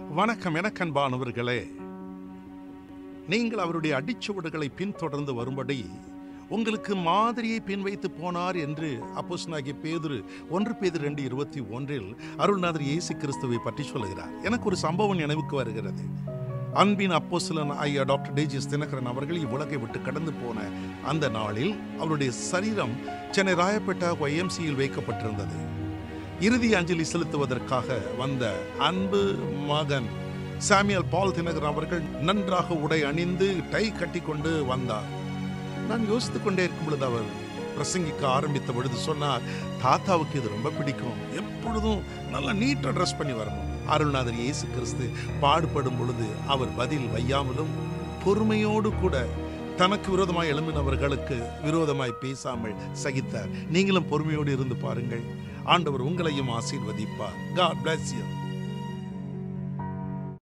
வணக்கம் எனக்கன்பானவர்களே நீங்கள் அவருடைய அடிச்சுவடுகளை பின்தொடர்ந்து வரும்படி உங்களுக்கு மாதிரியை பின் வைத்து போனார் என்று அப்போஸ்தலனாகிய பேதுரு ஒன்று பேதுரு ரெண்டு இருபத்தி ஒன்றில் அருள்நாதர் இயேசு கிறிஸ்துவை பற்றி சொல்லுகிறார் எனக்கு ஒரு சம்பவம் நினைவுக்கு வருகிறது அன்பின் அப்போஸ்தலன் ஐயா டாக்டர் டேஜிஸ் தினகரன் அவர்கள் இவ்வுலகை விட்டு கடந்து போன அந்த நாளில் அவருடைய சரீரம் சென்னை ராயப்பேட்டா ஒய்எம்சியில் வைக்கப்பட்டிருந்தது இறுதி அஞ்சலி செலுத்துவதற்காக வந்த அன்பு மகன் சாமியல் பால் தினகரன் அவர்கள் நன்றாக உடை அணிந்து டை கட்டி கொண்டு வந்தார் நான் யோசித்துக் கொண்டே இருக்கும் பொழுது அவர் பிரசங்கிக்க ஆரம்பித்த பொழுது சொன்னார் தாத்தாவுக்கு இது ரொம்ப பிடிக்கும் எப்பொழுதும் நல்லா நீட்டா ட்ரெஸ் பண்ணி வரணும் அருள்நாதர் இயேசு கிறிஸ்து பாடுபடும் பொழுது அவர் பதில் வையாமலும் பொறுமையோடு கூட தனக்கு விரோதமாய் எழும்பினவர்களுக்கு விரோதமாய் பேசாமல் சகித்தார் நீங்களும் பொறுமையோடு இருந்து பாருங்கள் ஆண்டவர் உங்களையும் ஆசீர்வதிப்பார் காட் bless you